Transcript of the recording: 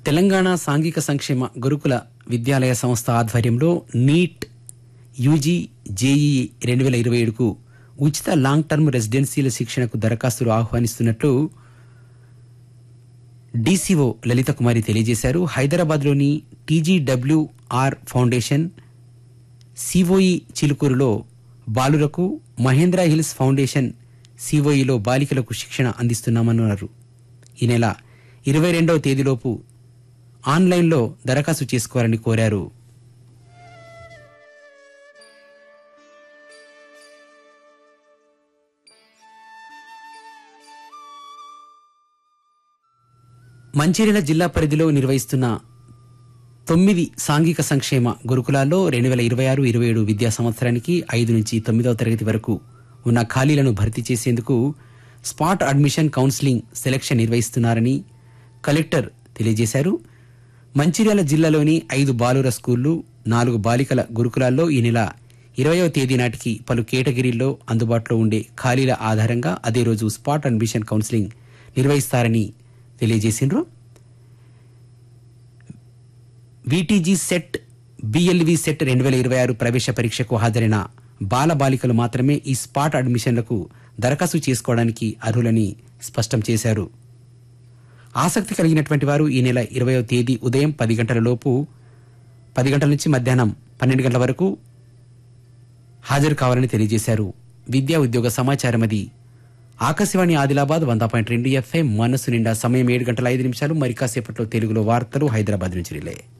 తెలంగాణ సాంఘిక సంక్షేమ గురుకుల విద్యాలయ సంస్థ ఆధ్వర్యంలో నీట్ యూజీ జేఈ రెండు వేల ఇరవై ఏడుకు ఉచిత లాంగ్ టర్మ్ రెసిడెన్సీల శిక్షణకు దరఖాస్తులు ఆహ్వానిస్తున్నట్లు డీసీఓ లలిత కుమారి తెలియజేశారు హైదరాబాద్లోని టీజీడబ్ల్యూఆర్ ఫౌండేషన్ సిఓఈ చిలుకూరులో బాలురకు మహేంద్ర హిల్స్ ఫౌండేషన్ సిఓఈలో బాలికలకు శిక్షణ అందిస్తున్నామన్నారు ఈ నెల ఇరవై రెండవ తేదీలోపు ఆన్లైన్లో దరఖాస్తు చేసుకోవాలని కోరారు మంచిర్యాల జిల్లా పరిధిలో నిర్వహిస్తున్న తొమ్మిది సాంఘిక సంక్షేమ గురుకులాల్లో రెండు వేల ఇరవై ఆరు ఇరవై ఏడు విద్యా సంవత్సరానికి ఐదు నుంచి తొమ్మిదవ తరగతి వరకు ఉన్న ఖాళీలను భర్తీ చేసేందుకు స్పాట్ అడ్మిషన్ కౌన్సిలింగ్ సెలక్షన్ నిర్వహిస్తున్నారని కలెక్టర్ తెలియజేశారు మంచిర్యాల జిల్లాలోని ఐదు బాలుర స్కూళ్లు నాలుగు బాలికల గురుకులాల్లో ఈ నెల ఇరవయవ తేదీ నాటికి పలు కేటగిరీల్లో అందుబాటులో ఉండే ఖాళీల ఆధారంగా అదే రోజు స్పాట్ అడ్మిషన్ కౌన్సిలింగ్ నిర్వహిస్తారని తెలియజేసిండ్రు వీటీజీ సెట్ బిఎల్వి సెట్ రెండు వేల ఇరవై ఆరు ప్రవేశ పరీక్షకు హాజరైన బాల బాలికలు మాత్రమే ఈ స్పాట్ అడ్మిషన్లకు దరఖాస్తు చేసుకోవడానికి అర్హులని స్పష్టం చేశారు ఆసక్తి కలిగినటువంటి వారు ఈ నెల ఇరవయో తేదీ ఉదయం పది గంటల లోపు పది గంటల నుంచి మధ్యాహ్నం పన్నెండు గంటల వరకు హాజరు కావాలని తెలియజేశారు విద్యా ఉద్యోగ సమాచారం అది ఆకాశవాణి ఆదిలాబాద్ వంద పాయింట్ రెండు ఎఫ్ఐ మనసు నిండా సమయం ఏడు గంటల ఐదు నిమిషాలు మరి కాసేపట్లో తెలుగులో వార్తలు హైదరాబాద్ నుంచి రిలే